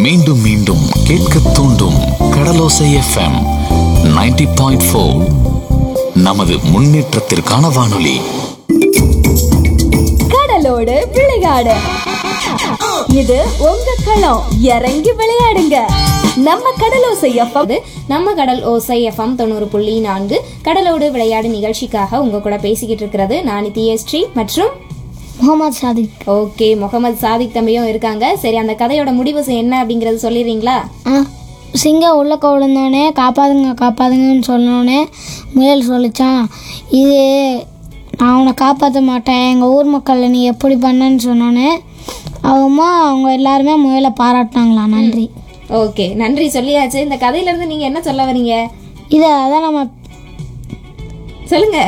மீண்டும் மீண்டும் கேட்க தூண்டும் கடலோசை எஃப்எம் 90.4 பாயிண்ட் நமது முன்னேற்றத்திற்கான வானொலி கடலோடு விளையாடு இது உங்க களம் இறங்கி விளையாடுங்க நம்ம கடலோசை எஃப்எம் நம்ம கடல் ஓசை எஃப்எம் தொண்ணூறு புள்ளி நான்கு கடலோடு விளையாடு நிகழ்ச்சிக்காக உங்க கூட பேசிக்கிட்டு இருக்கிறது நான் நித்யஸ்ரீ மற்றும் முகமது சாதிக் ஓகே முகமது சாதிக் தம்பியும் இருக்காங்க சரி அந்த கதையோட முடிவு என்ன அப்படிங்கறது சொல்லிடுறீங்களா ஆ சிங்கம் உள்ள விழுந்தோடனே காப்பாதுங்க காப்பாதுங்கன்னு சொன்னோடனே முயல் சொல்லிச்சான் இது நான் உன்னை காப்பாற்ற மாட்டேன் எங்கள் ஊர் மக்கள் நீ எப்படி பண்ணன்னு சொன்னோன்னே அவங்க அவங்க எல்லாருமே முயலை பாராட்டினாங்களா நன்றி ஓகே நன்றி சொல்லியாச்சு இந்த கதையில இருந்து நீங்க என்ன சொல்ல வரீங்க இதை அதான் நம்ம சொல்லுங்க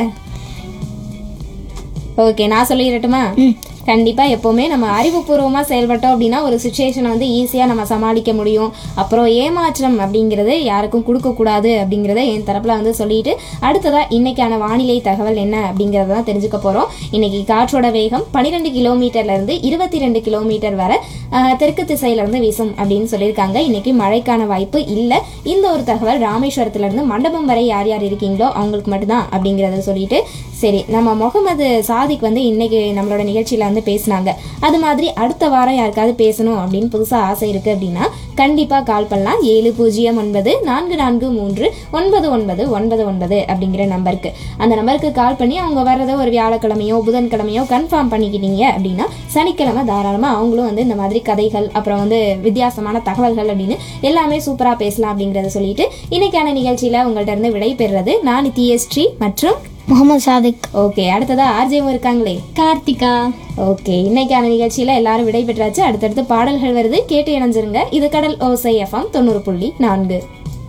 ஓகே நான் சொல்லிடட்டுமா கண்டிப்பா எப்பவுமே நம்ம அறிவுபூர்வமா செயல்பட்டோம் அப்படின்னா ஒரு சுச்சுவேஷனை வந்து ஈஸியா நம்ம சமாளிக்க முடியும் அப்புறம் ஏமாற்றம் அப்படிங்கிறது யாருக்கும் கொடுக்க கூடாது அப்படிங்கறத என் தரப்புல வந்து சொல்லிட்டு அடுத்ததா இன்னைக்கான வானிலை தகவல் என்ன அப்படிங்கறத தான் தெரிஞ்சுக்க போறோம் இன்னைக்கு காற்றோட வேகம் 12 கிலோமீட்டர்ல இருந்து இருபத்தி ரெண்டு கிலோமீட்டர் வரை ஆஹ், தெற்கு திசையில இருந்து வீசும் அப்படின்னு சொல்லியிருக்காங்க இன்னைக்கு மழைக்கான வாய்ப்பு இல்ல இந்த ஒரு தகவல் ராமேஸ்வரத்துல இருந்து மண்டபம் வரை யார் யார் இருக்கீங்களோ அவங்களுக்கு மட்டும்தான் அப்படிங்கறத சொல்லிட்டு சரி நம்ம முகமது சாதிக் வந்து இன்னைக்கு நம்மளோட நிகழ்ச்சியில வந்து பேசினாங்க அது மாதிரி அடுத்த வாரம் யாருக்காவது பேசணும் அப்படின்னு புதுசா ஆசை இருக்கு அப்படின்னா கண்டிப்பா கால் பண்ணலாம் ஏழு பூஜ்ஜியம் ஒன்பது நான்கு நான்கு மூன்று ஒன்பது ஒன்பது ஒன்பது ஒன்பது அப்படிங்கிற நம்பருக்கு அந்த நம்பருக்கு கால் பண்ணி அவங்க வர்றதை ஒரு வியாழக்கிழமையோ புதன்கிழமையோ கன்ஃபார்ம் பண்ணிக்கிட்டீங்க அப்படின்னா சனிக்கிழமை தாராளமா அவங்களும் வந்து இந்த மாதிரி கதைகள் அப்புறம் வந்து வித்தியாசமான தகவல்கள் அப்படின்னு எல்லாமே சூப்பரா பேசலாம் அப்படிங்கறத சொல்லிட்டு இன்னைக்கான நிகழ்ச்சியில உங்கள்ட்ட இருந்து விடை பெறுறது நான் நித்யஸ்ரீ மற்றும் முகமது சாதிக் ஓகே அடுத்ததா ஆர்ஜேவும் இருக்காங்களே கார்த்திகா ஓகே இன்னைக்கான நிகழ்ச்சியில எல்லாரும் விடை பெற்றாச்சு அடுத்தடுத்து பாடல்கள் வருது கேட்டு இணைஞ்சிருங்க இது கடல் ஓசை எஃப்எம் தொண்ணூறு புள்ளி நான்கு